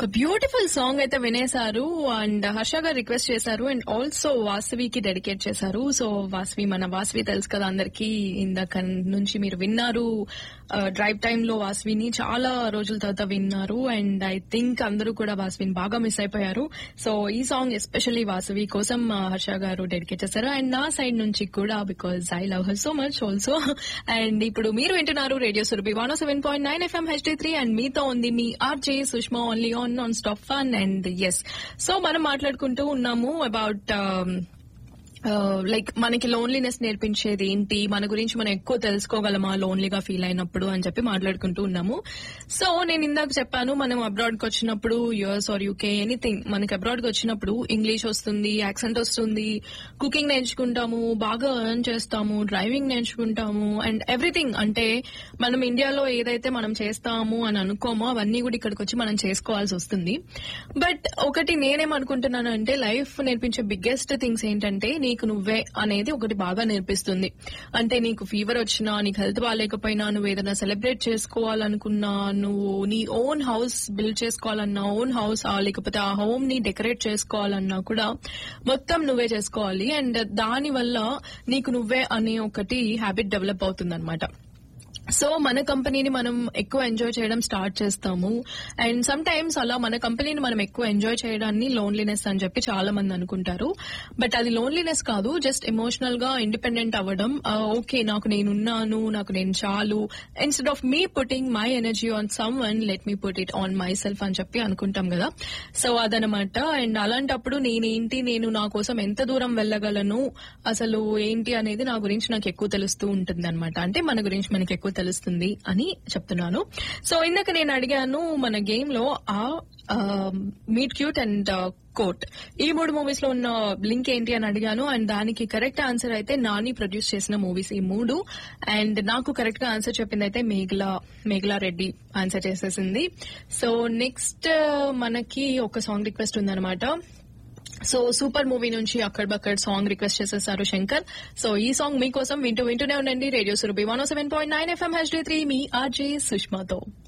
beautiful song అయితే వినేశారు and Harsha garu request చేశారు and also వాసవికి డెడికేట్ చేశారు సో వాసవి మన వాసవి తెలుసు కదా అందరికి ఇందాక నుంచి మీరు విన్నారు డ్రైవ్ టైమ్ లో వాసవిని చాలా రోజుల తర్వాత విన్నారు అండ్ ఐ థింక్ అందరూ కూడా వాసవిని బాగా మిస్ అయిపోయారు సో ఈ సాంగ్ ఎస్పెషల్లీ వాసవి కోసం ఆ, హర్ష గారు డెడికేట్ చేశారు అండ్ నా సైడ్ నుంచి కూడా because I love her so much also and ఇప్పుడు మీరు వింటున్నారు radio Surabhi one seven point nine FM HD three and మీతో ఉంది మీ RJ Sushma only on non stop fun and yes so మనం మాట్లాడుకుంటూ ఉన్నాము అబౌట్ లైక్ మనకి లోన్లీనెస్ నేర్పించేది ఏంటి మన గురించి మనం ఎక్కువ తెలుసుకోగలమా లోన్లీగా ఫీల్ అయినప్పుడు అని చెప్పి మాట్లాడుకుంటూ ఉన్నాము సో నేను ఇందాక చెప్పాను మనం అబ్రాడ్ కి వచ్చినప్పుడు యుఎస్ ఆర్ యూకే ఎనీథింగ్ మనకి అబ్రాడ్ కి వచ్చినప్పుడు ఇంగ్లీష్ వస్తుంది యాక్సెంట్ వస్తుంది కుకింగ్ నేర్చుకుంటాము బాగా ఎర్న్ చేస్తాము డ్రైవింగ్ నేర్చుకుంటాము అండ్ ఎవ్రీథింగ్ అంటే మనం ఇండియాలో ఏదైతే మనం చేస్తాము అని అనుకోమో అవన్నీ కూడా ఇక్కడికి వచ్చి మనం చేసుకోవాల్సి వస్తుంది బట్ ఒకటి నేనేమనుకుంటున్నాను అంటే లైఫ్ నేర్పించే బిగ్గెస్ట్ థింగ్స్ ఏంటంటే నీకు నువ్వే అనేది ఒకటి బాగా నేర్పిస్తుంది అంటే నీకు ఫీవర్ వచ్చినా నీకు హెల్త్ బాగాలేకపోయినా నువ్వు ఏదైనా సెలబ్రేట్ చేసుకోవాలనుకున్నా నువ్వు నీ ఓన్ హౌస్ బిల్డ్ చేసుకోవాలన్నా ఓన్ హౌస్ లేకపోతే ఆ హోమ్ ని డెకరేట్ చేసుకోవాలన్నా కూడా మొత్తం నువ్వే చేసుకోవాలి అండ్ దాని వల్ల నీకు నువ్వే అనే ఒకటి హ్యాబిట్ డెవలప్ అవుతుంది సో మన కంపెనీని మనం ఎక్కువ ఎంజాయ్ చేయడం స్టార్ట్ చేస్తాము అండ్ సమ్ టైమ్స్ అలా మన కంపెనీని మనం ఎక్కువ ఎంజాయ్ చేయడాన్ని లోన్లీనెస్ అని చెప్పి చాలా మంది అనుకుంటారు బట్ అది లోన్లీనెస్ కాదు జస్ట్ ఎమోషనల్ గా ఇండిపెండెంట్ అవ్వడం ఓకే నాకు నేనున్నాను నాకు నేను చాలు instead of me putting my energy on someone let me put it on myself అని చెప్పి అనుకుంటాం కదా సో అదనమాట అండ్ అలాంటప్పుడు నేనేంటి నేను నా కోసం ఎంత దూరం వెళ్ళగలను అసలు ఏంటి అనేది నా గురించి నాకు ఎక్కువ తెలుస్తూ ఉంటుంది అనమాట అంటే మన గురించి మనకి ఎక్కువ తెలుస్తుంది అని చెప్తున్నాను సో ఇందాక నేను అడిగాను మన గేమ్ లో ఆ మీట్ క్యూట్ అండ్ కోట్ ఈ మూడు మూవీస్ లో ఉన్న లింక్ ఏంటి అని అడిగాను అండ్ దానికి కరెక్ట్ ఆన్సర్ అయితే నాని ప్రొడ్యూస్ చేసిన మూవీస్ ఈ మూడు అండ్ నాకు కరెక్ట్ గా ఆన్సర్ చెప్పింది అయితే మేఘలా మేఘలా రెడ్డి ఆన్సర్ చేసేసింది సో నెక్స్ట్ మనకి ఒక సాంగ్ రిక్వెస్ట్ ఉందన్నమాట సో సూపర్ మూవీ నుంచి అక్కడ బక్కడ సాంగ్ రిక్వెస్ట్ చేసేసారు శంకర్ సో ఈ సాంగ్ మీకోసం వింటూ వింటూనే ఉండండి radio Surabhi one seven point nine FM HD three మీ ఆర్జే సుష్మాతో